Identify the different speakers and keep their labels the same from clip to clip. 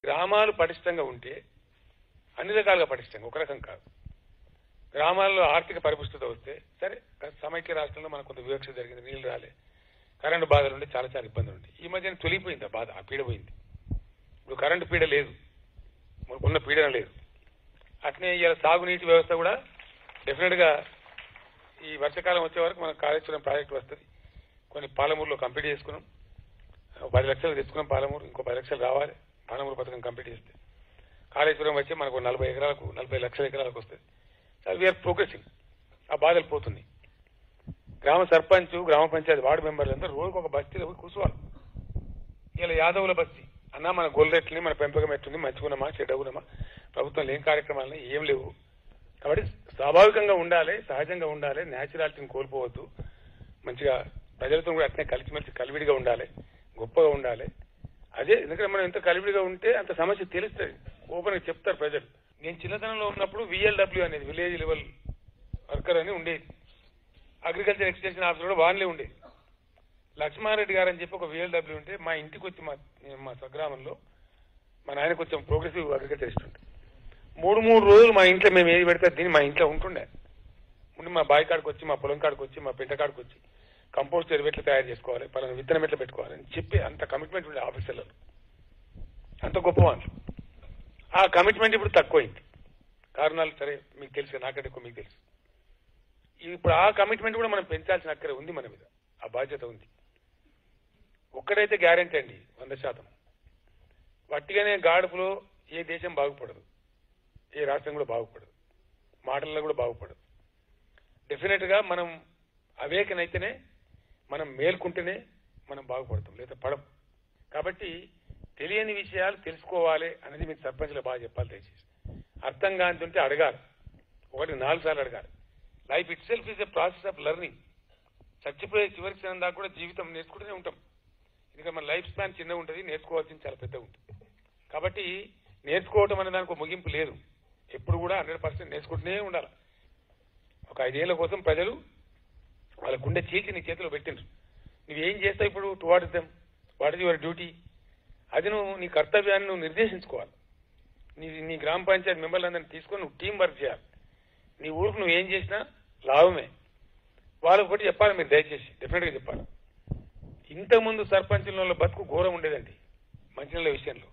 Speaker 1: గ్రామాలు పటిష్టంగా ఉంటే అన్ని రకాలుగా పటిష్టంగా ఒక రకం కాదు గ్రామాల్లో ఆర్థిక పరిపుష్టత వస్తే సరే సమైక్య రాష్ట్రంలో మనకు కొంత వివక్ష జరిగింది నీళ్లు రాలే కరెంటు బాధలు ఉండి చాలా చాలా ఇబ్బందులు ఉంటాయి ఈ మధ్యన తొలిగిపోయింది ఆ బాధ ఆ పీడ పోయింది ఇప్పుడు కరెంటు పీడ లేదు ఉన్న పీడన లేదు అట్నే ఇవాళ సాగునీటి వ్యవస్థ కూడా డెఫినెట్ గా ఈ వర్షాకాలం వచ్చే వరకు మనకు కాళేశ్వరం ప్రాజెక్టు వస్తుంది కొన్ని పాలమూరులో కంప్లీట్ చేసుకున్నాం ఒక పది లక్షలు తెచ్చుకున్నాం పాలమూరు ఇంకో పది లక్షలు రావాలి పాలమూరు పథకం కంప్లీట్ చేస్తే కాళేశ్వరం వచ్చి మనకు నలభై ఎకరాలకు నలభై లక్షల ఎకరాలకు వస్తుంది సార్ వీఆర్ ప్రోగ్రెసింగ్ ఆ బాధలు పోతుంది గ్రామ సర్పంచ్ గ్రామ పంచాయతీ వార్డు మెంబర్లు అందరూ రోజుకు ఒక బస్తీలో పోయి కూర్చోవాలి ఇలా యాదవుల బస్తీ అన్న మన గొల్లెట్లని మన పెంపకం ఎట్టుంది మంచిగున్నామా చెడ్డగున్నామా ప్రభుత్వం లేని కార్యక్రమాలని ఏం లేవు కాబట్టి స్వాభావికంగా ఉండాలి సహజంగా ఉండాలి న్యాచురాలిటీని కోల్పోవద్దు మంచిగా ప్రజలతో కూడా అట్నే కలిసిమెలిసి కలివిడిగా ఉండాలి గొప్పగా ఉండాలి అదే ఎందుకంటే మనం ఎంత కలివిడిగా ఉంటే అంత సమస్య తెలుస్తుంది ఓపెన్ గా చెప్తారు ప్రజలు నేను చిన్నతనంలో ఉన్నప్పుడు విఎల్డబ్ల్యూ అనేది విలేజ్ లెవెల్ వర్కర్ అని ఉండేది అగ్రికల్చర్ ఎక్స్టెన్షన్ ఆఫీసర్ కూడా వాళ్ళే ఉండేది లక్ష్మారెడ్డి గారు అని చెప్పి ఒక విఎల్డబ్ల్యూ ఉంటే మా ఇంటికి వచ్చి మా మా స్వగ్రామంలో మా నాయన కొంచెం ప్రోగ్రెసివ్ అగ్రికల్చర్ ఉంటే మూడు మూడు రోజులు మా ఇంట్లో మేము ఏది పెడితే దీన్ని మా ఇంట్లో ఉంటుండే ఉండి మా బావి కాడికి వచ్చి మా పొలం కాడికి వచ్చి మా పెంట కాడికి వచ్చి కంపోస్ట్ ఎరువు ఎట్లా తయారు చేసుకోవాలి పలానా విత్తనం ఎట్లా పెట్టుకోవాలి అని చెప్పి అంత కమిట్మెంట్ ఉండే ఆఫీసర్లలో అంత గొప్ప వాళ్ళు ఆ కమిట్మెంట్ ఇప్పుడు తక్కువైంది కారణాలు సరే మీకు తెలుసు నాకంటే ఎక్కువ మీకు తెలుసు ఇప్పుడు ఆ కమిట్మెంట్ కూడా మనం పెంచాల్సిన అక్కర ఉంది మన మీద ఆ బాధ్యత ఉంది ఒక్కడైతే గ్యారెంటీ అండి వంద శాతం వట్టిగానే గాడుపులో ఏ దేశం బాగుపడదు ఏ రాష్ట్రం కూడా బాగుపడదు మాటల్లో కూడా బాగుపడదు డెఫినెట్ గా మనం అవేకనైతేనే మనం మేల్కుంటేనే మనం బాగుపడతాం లేదా పడం కాబట్టి తెలియని విషయాలు తెలుసుకోవాలి అనేది మీకు సర్పంచ్లో బాగా చెప్పాలి దయచేసి అర్థం కాంతుంటే అడగాలి ఒకటి నాలుగు సార్లు అడగాలి life itself is a process of learning చచ్చిపోయే చివరి క్షణం దాకా కూడా జీవితం నేర్చుకుంటూనే ఉంటాం ఎందుకంటే మన లైఫ్ స్పాన్ చిన్నగా ఉంటుంది నేర్చుకోవాల్సింది చాలా పెద్దగా ఉంటుంది కాబట్టి నేర్చుకోవటం అనే దానికి ఒక ముగింపు లేదు ఎప్పుడు కూడా హండ్రెడ్ పర్సెంట్ నేర్చుకుంటూనే ఉండాలి ఒక ఐదేళ్ల కోసం ప్రజలు వాళ్ళ గుండె చీల్చి నీ చేతిలో పెట్టిండ్రు నువ్వేం చేస్తావు ఇప్పుడు towards them what is your duty అది నువ్వు నీ కర్తవ్యాన్ని నువ్వు నిర్దేశించుకోవాలి నీ నీ గ్రామ పంచాయతీ మెంబర్లందరినీ తీసుకొని నువ్వు టీం వర్క్ చేయాలి నీ ఊరికి నువ్వు ఏం చేసినా లాభమే వాళ్ళకి ఒకటి చెప్పాలి మీరు దయచేసి డెఫినెట్ గా చెప్పాలి ఇంతకుముందు సర్పంచుల బతుకు ఘోరం ఉండేదండి మంచినీళ్ళ విషయంలో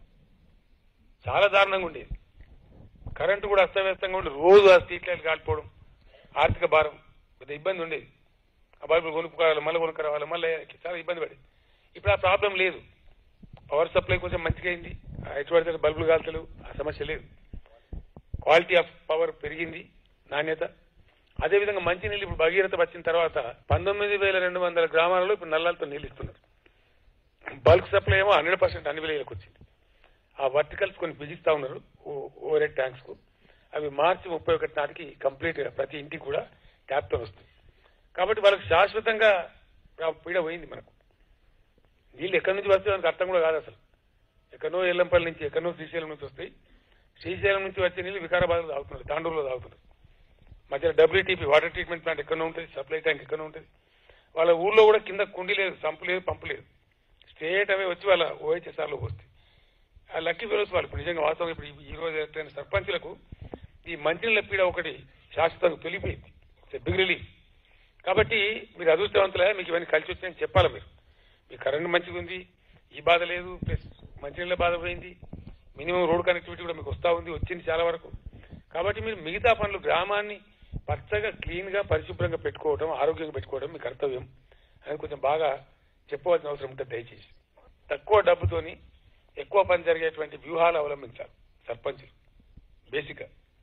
Speaker 1: చాలా దారుణంగా ఉండేది కరెంటు కూడా అస్తవ్యస్తంగా ఉండి రోజు ఆ స్ట్రీట్ లైట్ కాలిపోవడం ఆర్థిక భారం పెద్ద ఇబ్బంది ఉండేది ఆ బల్బులు కొనుక్కోవాలి మళ్ళీ కొనుక్కరావాలి మళ్ళీ చాలా ఇబ్బంది పడేది ఇప్పుడు ఆ ప్రాబ్లం లేదు పవర్ సప్లై కొంచెం మంచిగా అయింది ఎటువంటి బల్బులు కాల్తలు ఆ సమస్య లేదు క్వాలిటీ ఆఫ్ పవర్ పెరిగింది నాణ్యత అదేవిధంగా మంచినీళ్ళు ఇప్పుడు భగీరథ వచ్చిన తర్వాత పంతొమ్మిది వేల రెండు వందల గ్రామాలలో ఇప్పుడు నల్లాలతో నీళ్ళు ఇస్తున్నారు బల్క్ సప్లై ఏమో హండ్రెడ్ పర్సెంట్ అన్ని విలేజ్లకు వచ్చింది ఆ వర్టికల్స్ కొన్ని బిజిస్తా ఉన్నారు ఓవర్ హెడ్ ట్యాంక్స్ కు అవి మార్చి ముప్పై ఒకటి నాటికి కంప్లీట్ గా ప్రతి ఇంటికి కూడా ట్యాప్ తో వస్తుంది కాబట్టి వాళ్ళకి శాశ్వతంగా ఆ పీడ పోయింది మనకు నీళ్ళు ఎక్కడి నుంచి వస్తాయి మనకు అర్థం కూడా కాదు అసలు ఎక్కడో ఎల్లంపల్లి నుంచి ఎక్కడో శ్రీశైలం నుంచి వస్తాయి శ్రీశైలం నుంచి వచ్చే నీళ్ళు వికారాబాద్ లో తాగుతున్నారు తాండూరులో తాగుతున్నారు మధ్యలో డబ్ల్యూటీపీ వాటర్ ట్రీట్మెంట్ ప్లాంట్ ఎక్కడో ఉంటుంది సప్లై ట్యాంక్ ఎక్కడో ఉంటుంది వాళ్ళ ఊర్లో కూడా కింద కుండి లేదు సంపు లేదు పంపు లేదు స్ట్రేట్ అవే వచ్చి వాళ్ళ ఓహెచ్ఎస్ఆర్ లో వస్తాయి ఆ లక్కీ ఫెలోస్ వాళ్ళు ఇప్పుడు నిజంగా వాస్తవం ఇప్పుడు ఈ- ఈ రోజు ఎట్లయిన సర్పంచులకు ఈ మంచినీళ్ళ పీడ ఒకటి శాశ్వతంగా తొలిపోయింది బిగ్ రిలీఫ్ కాబట్టి మీరు అదృష్టవంతులే మీకు ఇవన్నీ కలిసి వచ్చాయని చెప్పాలి మీరు మీ కరెంట్ మంచిగా ఉంది ఈ బాధ లేదు ప్లస్ మంచినీళ్ళ బాధ పోయింది మినిమం రోడ్ కనెక్టివిటీ కూడా మీకు వస్తా ఉంది వచ్చింది చాలా వరకు కాబట్టి మీరు మిగతా పనులు గ్రామాన్ని పచ్చగా క్లీన్ గా పరిశుభ్రంగా పెట్టుకోవడం ఆరోగ్యంగా పెట్టుకోవడం మీ కర్తవ్యం అని కొంచెం బాగా చెప్పవలసిన అవసరం ఉంటుంది దయచేసి తక్కువ డబ్బుతోని ఎక్కువ పని జరిగేటువంటి వ్యూహాలు అవలంబించాలి సర్పంచులు బేసిక్ గా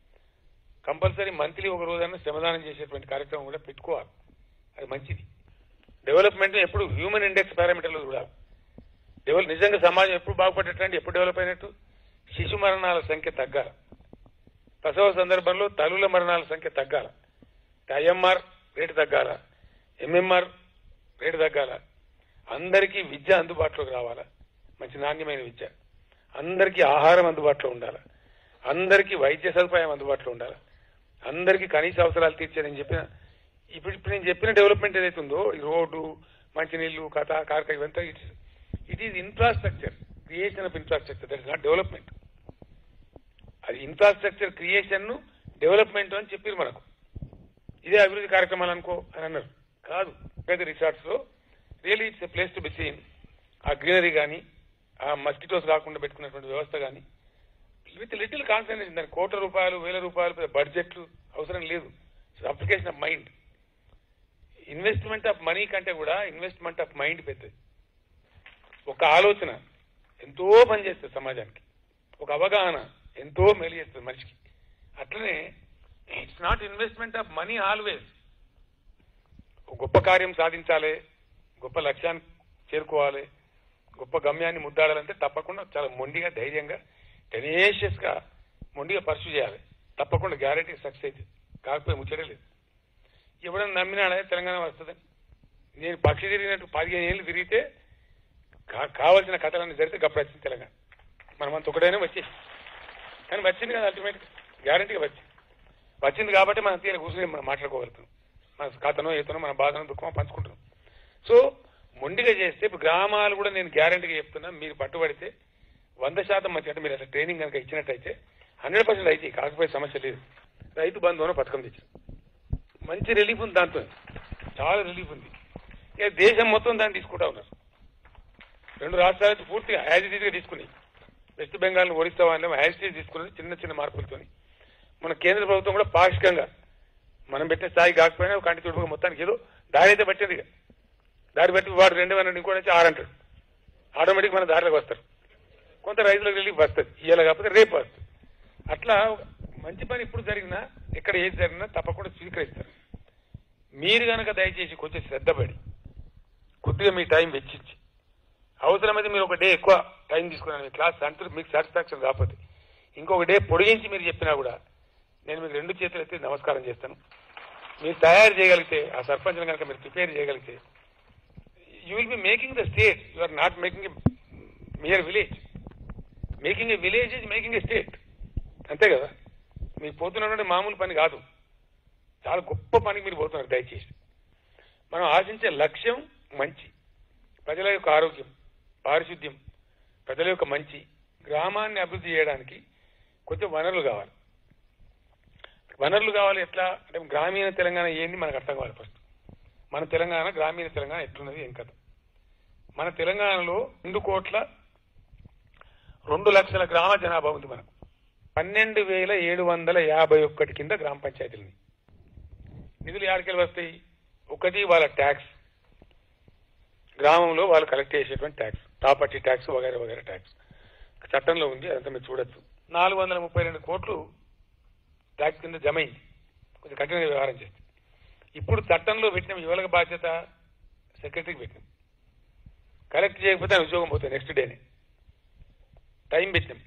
Speaker 1: కంపల్సరీ మంత్లీ ఒక రోజైనా శ్రమదానం చేసేటువంటి కార్యక్రమం కూడా పెట్టుకోవాలి అది మంచిది డెవలప్మెంట్ ఎప్పుడు హ్యూమన్ ఇండెక్స్ పారామీటర్లు చూడాలి డెవలప్ నిజంగా సమాజం ఎప్పుడు బాగుపడేటంటే ఎప్పుడు డెవలప్ అయినట్టు శిశు మరణాల సంఖ్య తగ్గాలి ప్రసవ సందర్భంలో తల్లుల మరణాల సంఖ్య తగ్గాల ఐఎంఆర్ రేటు తగ్గాల ఎంఎంఆర్ రేటు తగ్గాల అందరికీ విద్య అందుబాటులోకి రావాలా మంచి నాణ్యమైన విద్య అందరికీ ఆహారం అందుబాటులో ఉండాలి అందరికీ వైద్య సదుపాయం అందుబాటులో ఉండాలి అందరికీ కనీస అవసరాలు తీర్చే నేను చెప్పిన ఇప్పుడు ఇప్పుడు నేను చెప్పిన డెవలప్మెంట్ ఏదైతే ఉందో ఈ రోడ్డు మంచినీళ్లు కథ కార్క ఇవంతా it is infrastructure creation of infrastructure that is not development అది ఇన్ఫ్రాస్ట్రక్చర్ క్రియేషన్ ను డెవలప్మెంట్ అని చెప్పారు మనకు ఇదే అభివృద్ధి కార్యక్రమాలు అనుకో అని అన్నారు కాదు పెద్ద రిసార్ట్స్ లో really it's a place to be seen ఆ గ్రీనరీ కానీ ఆ మస్కిటోస్ రాకుండా పెట్టుకున్నటువంటి వ్యవస్థ కానీ విత్ లిటిల్ కాన్సన్ట్రేషన్ దాని కోట్ల రూపాయలు వేల రూపాయలు పెద్ద బడ్జెట్లు అవసరం లేదు application of mind investment of money కంటే కూడా ఇన్వెస్ట్మెంట్ ఆఫ్ మైండ్ పెద్దది ఒక ఆలోచన ఎంతో పని చేస్తుంది సమాజానికి ఒక అవగాహన ఎంతో మేలు చేస్తుంది మనిషికి అట్లనే it's not investment of money always ఒక గొప్ప కార్యం సాధించాలి గొప్ప లక్ష్యాన్ని చేరుకోవాలి గొప్ప గమ్యాన్ని ముద్దాడాలంటే తప్పకుండా చాలా మొండిగా ధైర్యంగా టెనేషియస్ గా మొండిగా పర్సూ చేయాలి తప్పకుండా గ్యారంటీ సక్సెస్ అయితే కాకపోతే ముచ్చటే లేదు ఎవడన్నా నమ్మినాడే తెలంగాణ వస్తుందని నేను పక్షి తిరిగినట్టు పదిహేను ఏళ్ళు తిరిగితే కా- కావాల్సిన కథలన్నీ జరిగితే గప్పుడు వచ్చింది తెలంగాణ మనమంత ఒకటైనా వచ్చేసి కానీ వచ్చింది కదా అల్టిమేట్ గ్యారంటీగా వచ్చింది వచ్చింది కాబట్టి మనం తీర కూర్చొని మనం మాట్లాడుకోగలుగుతాం మన కథనో ఏతనో మన బాధనో దుఃఖమో పంచుకుంటున్నాం సో మొండిగా చేస్తే ఇప్పుడు గ్రామాలు కూడా నేను గ్యారంటీగా చెప్తున్నా మీరు పట్టుబడితే వంద శాతం మంచి అంటే మీరు అట్లా ట్రైనింగ్ కనుక ఇచ్చినట్టయితే హండ్రెడ్ పర్సెంట్ అయితే కాకపోతే సమస్య లేదు రైతు బంధు అని పథకం తెచ్చారు మంచి రిలీఫ్ ఉంది దాంతో చాలా రిలీఫ్ ఉంది ఇక దేశం మొత్తం దాన్ని తీసుకుంటా ఉన్నారు రెండు రాష్ట్రాలు పూర్తిగా యాజ్ గా తీసుకుని వెస్ట్ బెంగాల్ ఒడిస్తా వాళ్ళు యాజ్ తీసుకున్నది చిన్న చిన్న మార్పులతోని మన కేంద్ర ప్రభుత్వం కూడా పాక్షికంగా మనం పెట్టిన స్థాయి కాకపోయినా కంటి తుడుపు మొత్తానికి ఏదో దారి అయితే పట్టింది ఇక దారి బట్టి వాడు రెండు వందల ఇంకోటి వచ్చి ఆరు అంటాడు ఆటోమేటిక్ మన దారిలోకి వస్తారు కొంత రైతులకు రిలీఫ్ వస్తుంది ఇవాళ కాకపోతే రేపు వస్తుంది అట్లా ఒక మంచి పని ఇప్పుడు జరిగినా ఎక్కడ ఏది జరిగినా తప్పకుండా స్వీకరిస్తారు మీరు గనక దయచేసి కొంచెం శ్రద్ధపడి కొద్దిగా మీ టైం వెచ్చించి అవసరమైతే మీరు ఒక డే ఎక్కువ టైం తీసుకున్నాను మీ క్లాస్ అంటే మీకు సాటిస్ఫాక్షన్ కాకపోతే ఇంకొక డే పొడిగించి మీరు చెప్పినా కూడా నేను మీకు రెండు చేతులు ఎత్తి నమస్కారం చేస్తాను మీరు తయారు చేయగలిగితే ఆ సర్పంచ్ కనుక మీరు ప్రిపేర్ చేయగలిగితే you will be making the state you are not making a mere village making a village is making a state అంతే కదా మీరు పోతున్నటువంటి మామూలు పని కాదు చాలా గొప్ప పనికి మీరు పోతున్నారు దయచేసి మనం ఆశించే లక్ష్యం మంచి ప్రజల యొక్క ఆరోగ్యం పారిశుద్ధ్యం ప్రజల యొక్క మంచి గ్రామాన్ని అభివృద్ధి చేయడానికి కొంచెం వనరులు కావాలి వనరులు కావాలి ఎట్లా అంటే గ్రామీణ తెలంగాణ ఏంది మనకు అర్థం కావాలి ఫస్ట్ మన తెలంగాణ గ్రామీణ తెలంగాణ ఎట్లున్నది ఏం కథ మన తెలంగాణలో రెండు కోట్ల రెండు లక్షల గ్రామ జనాభా ఉంది మనకు పన్నెండు వేల ఏడు వందల యాభై ఒక్కటి కింద గ్రామ పంచాయతీలని నిధులు ఆడికెళ్ళి వస్తాయి ఒకటి వాళ్ళ ట్యాక్స్ గ్రామంలో వాళ్ళు కలెక్ట్ చేసేటువంటి ట్యాక్స్ ప్రాపర్టీ ట్యాక్స్ వగైరా వగైరా ట్యాక్స్ చట్టంలో ఉంది అదంతా మీరు చూడొచ్చు నాలుగు వందల ముప్పై రెండు కోట్లు ట్యాక్స్ కింద జమ అయింది కొంచెం కఠినంగా వ్యవహారం చేస్తే ఇప్పుడు చట్టంలో పెట్టిన ఎవరికి బాధ్యత సెక్రటరీకి పెట్టినాం కలెక్ట్ చేయకపోతే ఆయన ఉద్యోగం పోతుంది నెక్స్ట్ డేనే టైం పెట్టినాం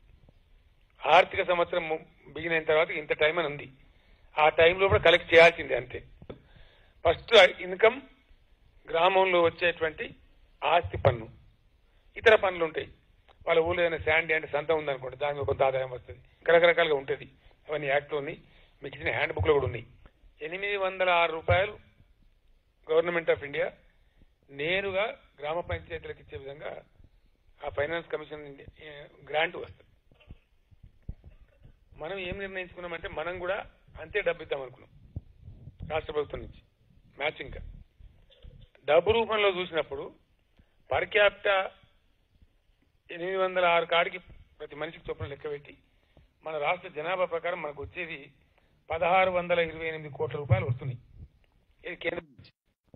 Speaker 1: ఆర్థిక సంవత్సరం ము- బిగిన్ అయిన తర్వాత ఇంత టైం అని ఉంది ఆ టైంలో కూడా కలెక్ట్ చేయాల్సిందే అంతే ఫస్ట్ ఇన్కమ్ గ్రామంలో వచ్చేటువంటి ఆస్తి పన్ను ఇతర పనులు ఉంటాయి వాళ్ళ ఊళ్ళో ఏదైనా శాండీ అంటే సంత ఉందనుకోండి దాని మీద కొంత ఆదాయం వస్తుంది రకరకాలుగా ఉంటుంది అవన్నీ యాక్ట్లో ఉన్నాయి మీకు ఇచ్చిన హ్యాండ్ బుక్లో కూడా ఉన్నాయి ఎనిమిది వందల ఆరు రూపాయలు గవర్నమెంట్ ఆఫ్ ఇండియా నేరుగా గ్రామ పంచాయతీలకు ఇచ్చే విధంగా ఆ ఫైనాన్స్ కమిషన్ నుండి, ఏ, గ్రాంట్ వస్తుంది మనం ఏం నిర్ణయించుకున్నామంటే మనం కూడా అంతే డబ్బు ఇద్దాం అనుకున్నాం రాష్ట్ర ప్రభుత్వం నుంచి మ్యాచింగ్ గా డబ్బు రూపంలో చూసినప్పుడు పర్ క్యాపిటా ఎనిమిది వందల ఆరు కాడికి ప్రతి మనిషికి చొప్పున లెక్క పెట్టి మన రాష్ట్ర జనాభా ప్రకారం మనకు వచ్చేది పదహారు వందల ఇరవై ఎనిమిది కోట్ల రూపాయలు వస్తున్నాయి ఇది కేంద్రం నుంచి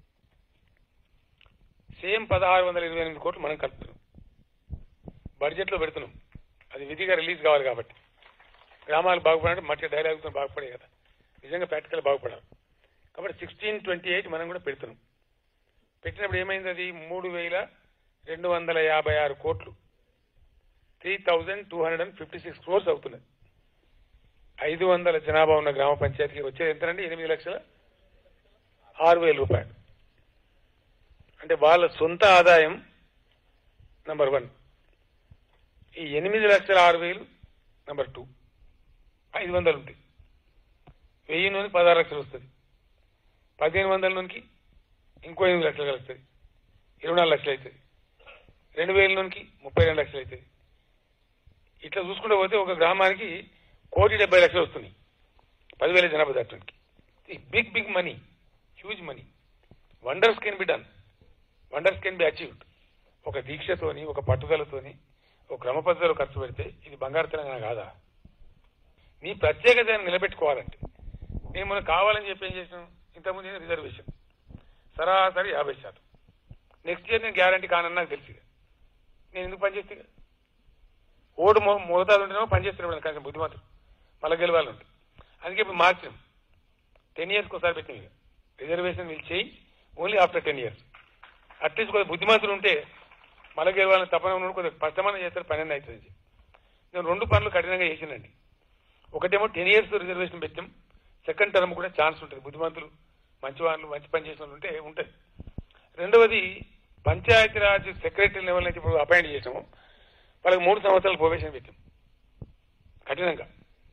Speaker 1: సేమ్ పదహారు వందల ఇరవై ఎనిమిది కోట్లు మనం కలుపుతున్నాం బడ్జెట్ లో పెడుతున్నాం అది విధిగా రిలీజ్ కావాలి కాబట్టి గ్రామాలు బాగుపడాలంటే మట్టి డైలాగుతో బాగుపడే కదా నిజంగా ప్రాక్టికల్ బాగుపడాలి కాబట్టి సిక్స్టీన్ ట్వంటీ ఎయిట్ మనం కూడా పెడుతున్నాం పెట్టినప్పుడు ఏమైంది అది మూడు వేల రెండు వందల యాభై ఆరు కోట్లు three thousand two hundred and fifty six crores అవుతున్నది ఐదు వందల జనాభా ఉన్న గ్రామ పంచాయతీకి వచ్చేది ఎంతనండి ఎనిమిది లక్షల ఆరు వేల రూపాయలు అంటే వాళ్ళ సొంత ఆదాయం నంబర్ వన్ ఈ ఎనిమిది లక్షల ఆరు వేలు నంబర్ టూ ఐదు వందలు ఉంటాయి వెయ్యి నుండి పదహారు లక్షలు వస్తుంది పదిహేను వందల నుంచి ఇంకో ఎనిమిది లక్షలు కలుస్తుంది ఇరవై నాలుగు లక్షలు అవుతుంది రెండు వేల నుంచి ముప్పై రెండు లక్షలు అవుతుంది ఇట్లా చూసుకుంటూ పోతే ఒక గ్రామానికి కోటి డెబ్బై లక్షలు వస్తున్నాయి పదివేల జనాభా దాటానికి big big money huge money wonders can be done wonders can be achieved ఒక దీక్షతోని ఒక పట్టుదలతోని ఒక క్రమ పద్ధతిలో ఖర్చు పెడితే ఇది బంగారు తెలంగాణ కాదా నీ ప్రత్యేకతను నిలబెట్టుకోవాలంటే నేను మనకు కావాలని చెప్పి ఏం చేసాను ఇంతకుముందు నేను రిజర్వేషన్ సరాసరి యాభై శాతం నెక్స్ట్ ఇయర్ నేను గ్యారంటీ కానని నాకు తెలుసు ఇక. నేను ఎందుకు పనిచేస్తే ఇక? ఓటు మో మోతాదు ఉంటేనేమో పనిచేస్తున్నాడు కానీ బుద్ధిమంతుడు మళ్ళీ గెలవాలంటే అందుకే ఇప్పుడు మార్చినాం టెన్ ఇయర్స్కి ఒకసారి పెట్టినాం ఇక reservation will change only after ten years at least కొద్దిగా బుద్ధిమంతులు ఉంటే మళ్ళీ గెలవాలని తపన ఉన్నాడు కొద్దిగా కష్టమైన చేస్తారు పన్నెండు అవుతుంది అని చెప్పి. నేను రెండు పనులు కఠినంగా చేసినండి ఒకటేమో టెన్ ఇయర్స్ రిజర్వేషన్ పెట్టాం సెకండ్ టర్మ్ కూడా ఛాన్స్ ఉంటుంది బుద్ధిమంతులు మంచి వాళ్ళు మంచి పని చేసిన వాళ్ళు ఉంటే ఉంటుంది రెండవది పంచాయతీరాజ్ సెక్రటరీ లెవెల్ నుంచి ఇప్పుడు అపాయింట్ చేసాము వాళ్ళకి మూడు సంవత్సరాలు ప్రొబేషన్ పెట్టాం కఠినంగా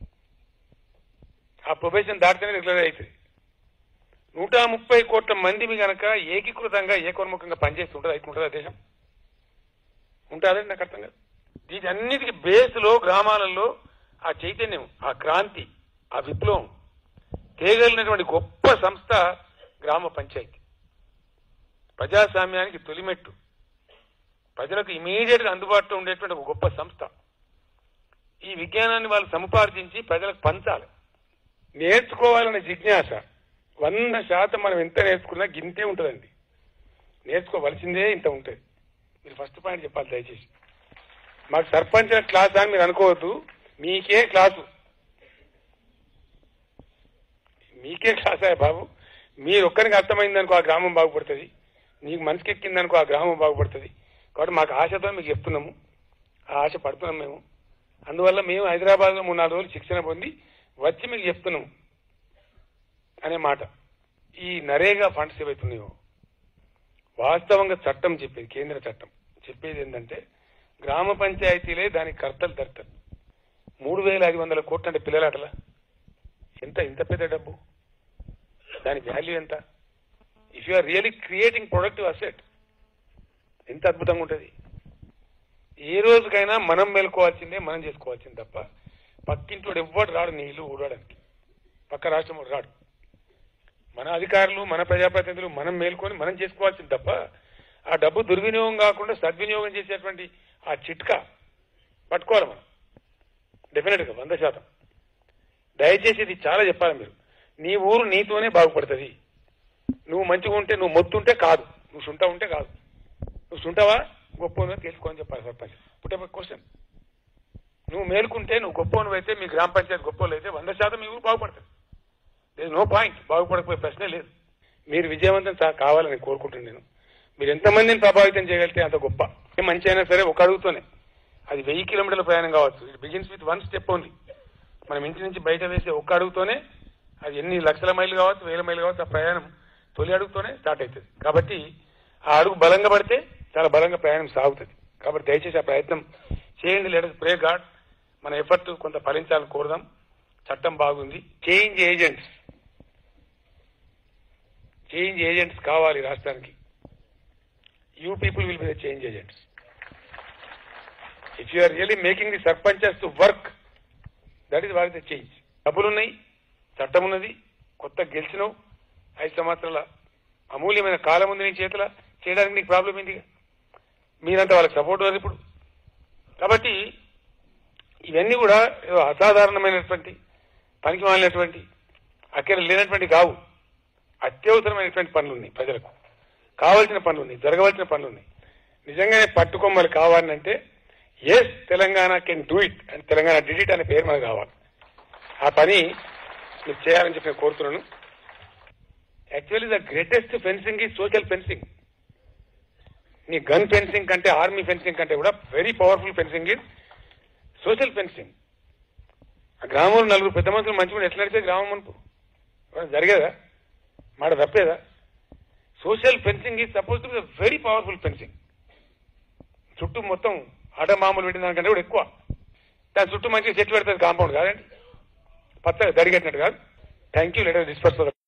Speaker 1: ఆ ప్రొబేషన్ దాటితేనే రెగ్యులర్ అవుతుంది నూట ముప్పై కోట్ల మందిని గనక ఏకీకృతంగా ఏకోన్ముఖంగా పనిచేస్తుంటుంది అవుతుంటుందా దేశం ఉంటుందండి నాకు అర్థం కాదు వీటన్నిటికీ బేస్లో గ్రామాలలో ఆ చైతన్యం ఆ క్రాంతి ఆ విప్లవం తేగలిగినటువంటి గొప్ప సంస్థ గ్రామ పంచాయతీ ప్రజాస్వామ్యానికి తొలిమెట్టు ప్రజలకు ఇమీడియట్ గా అందుబాటులో ఉండేటువంటి ఒక గొప్ప సంస్థ ఈ విజ్ఞానాన్ని వాళ్ళు సముపార్జించి ప్రజలకు పంచాలి నేర్చుకోవాలనే జిజ్ఞాస వంద శాతం మనం ఎంత నేర్చుకున్నా గింతే ఉంటుందండి నేర్చుకోవలసిందే ఇంత ఉంటుంది మీరు ఫస్ట్ పాయింట్ చెప్పాలి దయచేసి మాకు సర్పంచ్ క్లాస్ అని మీరు అనుకోవద్దు మీకే క్లాసు మీకే క్లాసా బాబు మీరు ఒక్కరికి అర్థమైందనుకో ఆ గ్రామం బాగుపడుతుంది నీకు మనసుకి ఎక్కిందనుకో ఆ గ్రామం బాగుపడుతుంది కాబట్టి మాకు ఆశతో మీకు చెప్తున్నాము ఆ ఆశ పడుతున్నాం మేము అందువల్ల మేము హైదరాబాద్ లో మూడు నాలుగు రోజులు శిక్షణ పొంది వచ్చి మీకు చెప్తున్నాము అనే మాట ఈ నరేగా ఫండ్స్ ఏవైతున్నాయో వాస్తవంగా చట్టం చెప్పేది కేంద్ర చట్టం చెప్పేది ఏంటంటే గ్రామ పంచాయతీలే దానికి కర్తలు తడతారు మూడు వేల ఐదు వందల కోట్లు అంటే పిల్లలాటలా ఎంత ఇంత పెద్ద డబ్బు దాని వాల్యూ ఎంత if you are really creating productive asset ఎంత అద్భుతంగా ఉంటుంది ఏ రోజుకైనా మనం మేల్కోవాల్సిందే మనం చేసుకోవాల్సింది తప్ప పక్కింటోడు ఎవ్వడు రాడు నీ ఇల్లు ఊడడానికి పక్క రాష్ట్రం వాడు రాడు మన అధికారులు మన ప్రజాప్రతినిధులు మనం మేల్కొని మనం చేసుకోవాల్సింది తప్ప ఆ డబ్బు దుర్వినియోగం కాకుండా సద్వినియోగం చేసేటువంటి ఆ చిట్కా పట్టుకోవాలి మనం డెఫినెట్ గా వంద శాతం దయచేసి ఇది చాలా చెప్పాలి మీరు నీ ఊరు నీతోనే బాగుపడుతుంది నువ్వు మంచిగా ఉంటే నువ్వు మొత్తుంటే కాదు నువ్వు సుంటా ఉంటే కాదు నువ్వు సుంటావా గొప్ప తెలుసుకో అని చెప్పాలి సర్పంచ్ పుట్టే క్వశ్చన్ నువ్వు మేలుకుంటే నువ్వు గొప్ప అయితే మీ గ్రామ పంచాయతీ గొప్ప అయితే వంద శాతం మీ ఊరు బాగుపడుతుంది లేదు నో పాయింట్ బాగుపడకపోయే ప్రశ్నే లేదు మీరు విజయవంతం చా- కావాలని కోరుకుంటున్నాను నేను మీరు ఎంతమందిని ప్రభావితం చేయగలిగితే అంత గొప్ప ఏ మంచి అయినా సరే ఒక అడుగుతోనే అది వెయ్యి కిలోమీటర్ల ప్రయాణం కావచ్చు it begins with one step only మనం ఇంటి నుంచి బయట వేసే ఒక్క అడుగుతోనే అది ఎన్ని లక్షల మైళ్ళు కావచ్చు వేల మైళ్ళు కావచ్చు ఆ ప్రయాణం తొలి అడుగుతోనే స్టార్ట్ అవుతుంది కాబట్టి ఆ అడుగు బలంగా పడితే చాలా బలంగా ప్రయాణం సాగుతుంది కాబట్టి దయచేసి ఆ ప్రయత్నం చేయండి లేదా ప్రే గాడ్ మన ఎఫర్ట్ కొంత ఫలించాలని కోరుదాం చట్టం బాగుంది చేంజ్ ఏజెంట్స్ చేంజ్ ఏజెంట్స్ కావాలి రాష్ట్రానికి you people will be the change agents if you are really making the sarpanches to work that is what the change డబ్బులున్నాయి చట్టం ఉన్నది కొత్త గెలిచినావు ఐదు సంవత్సరాల అమూల్యమైన కాలం ఉంది నీ చేతుల చేయడానికి నీకు ప్రాబ్లం ఏంటి మీరంతా వాళ్ళకి సపోర్ట్ ఉన్నారు ఇప్పుడు కాబట్టి ఇవన్నీ కూడా ఏదో అసాధారణమైనటువంటి పనికి మాలినటువంటి అక్కడ లేనటువంటి కావు అత్యవసరమైనటువంటి పనులు ఉన్నాయి ప్రజలకు కావాల్సిన పనులు ఉన్నాయి జరగవలసిన పనులు ఉన్నాయి నిజంగానే పట్టుకొమ్మలు కావాలంటే yes Telangana can do it and Telangana did it అనే పేరు మనకు కావాలి ఆ పని మీరు చేయాలని చెప్పి నేను కోరుతున్నాను యాక్చువల్లీ ద గ్రేటెస్ట్ ఫెన్సింగ్ ఈ సోషల్ ఫెన్సింగ్ నీ గన్ ఫెన్సింగ్ కంటే ఆర్మీ ఫెన్సింగ్ కంటే కూడా very powerful fencing is social fencing ఆ గ్రామంలో నలుగురు పెద్ద మనుషులు మంచిగా ఎట్లా నడిచే గ్రామం మనకు ఏమైనా జరిగేదా మాట తప్పేదా social fencing is suppose to be very powerful fencing చుట్టూ మొత్తం ఆట మామూలు పెట్టిన దానికంటే కూడా ఎక్కువ దాని చుట్టూ మంచిగా చెట్లు పెడుతుంది కాంపౌండ్ కాదండి పచ్చగా దడిగట్టినట్టు కాదు థ్యాంక్ యూ లెటర్ డిస్పర్స్